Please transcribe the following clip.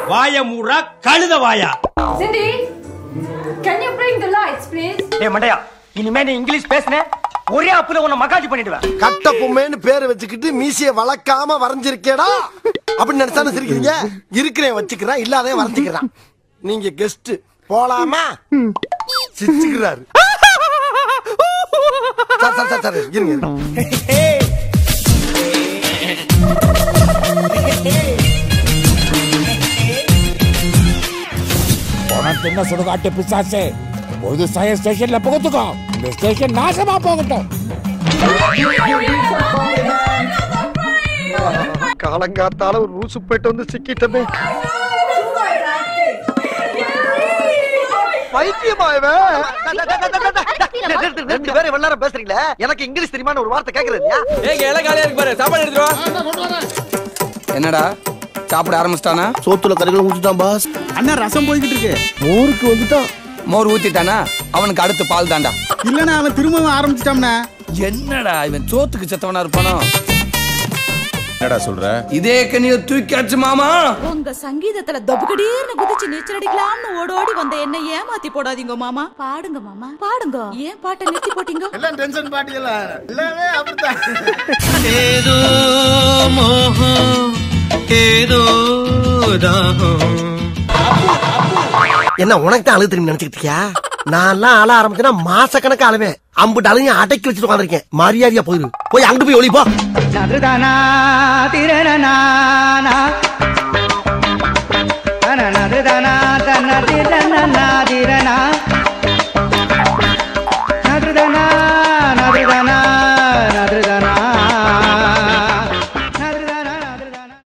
வாய மூடா கழுத வாயா Cindy, can you bring the lights, please? ஏ மண்டையா இனிமே நீ இங்கிலீஷ் பேசுன ஒரே அப்புல உன்னை மகாஜி பண்ணிடுவேன் கட்ட பொம்மைன்னு பேரை வச்சுக்கிட்டு மீசைய வளர்க்காம வரைஞ்சிருக்கேடா அப்படின்னு நினைச்சானு சிரிக்கிறீங்க இருக்கிறேன் வச்சுக்கிறேன் இல்லாதே வரைஞ்சுக்கிறான் நீங்க கெஸ்ட் போலாமா சிரிச்சுக்கிறாரு சார் சார் சார் சார் இருங்க இருங்க. உனக்கு என்ன சுடுகாட்டு பிசாசு பொது சய ஸ்டேஷன்ல புகுத்துக்கோ இந்த ஸ்டேஷன் நாசமா போகட்டும் காலங்காத்தால ஒரு ரூசு போயிட்டு வந்து சிக்கிட்டமே பைத்தியமா இவன் ரெண்டு பேரும் வெள்ளார பேசுறீங்களே எனக்கு இங்கிலீஷ் தெரியுமான்னு ஒரு வார்த்தை கேக்குறது இல்லையா ஏங்க எல்லாம் காலியா இருக்கு பாரு சாப்பாடு எடுத்துட்டு வா என்னடா சாப்பிட ஆரம்பிச்சிட்டானா சோத்துல கறிகளை ஊத்திட்டான் பாஸ் அண்ணா ரசம் போய்கிட்டு இருக்கு ஊருக்கு வந்துட்டான் மோர் ஊத்திட்டானா அவனுக்கு அடுத்து பால் தாண்டா இல்லனா அவன் திரும்பவும் ஆரம்பிச்சிட்டாம்னா என்னடா இவன் சோத்துக்கு செத்தவனா இருப்பானோ என்னடா சொல்ற இதே கனிய தூக்கியாச்சு மாமா உங்க சங்கீதத்துல தொபுகடீர்னு குதிச்சு நீச்சல் அடிக்கலாம்னு ஓடோடி வந்த என்ன ஏமாத்தி போடாதீங்க மாமா பாடுங்க மாமா பாடுங்க ஏன் பாட்டை நிறுத்தி போட்டீங்க எல்லாம் டென்ஷன் பாட்டியல எல்லாமே அப்படித்தான் ஏதோ மோகம் ஏதோ தாகம் என்ன உனக்கு தான் அழுது திரும்பி நினைச்சுக்கிட்டு இருக்கியா நான் எல்லாம் அழ ஆரம்பிச்சேன்னா மாச கணக்கு அழுவேன் அம்புட்டு அழுகையும் அடக்கி வச்சுட்டு உட்காந்துருக்கேன் மரியாதையா போயிரு போய் அங்கிட்டு போய் ஒளி போ நதுதானா திரணனா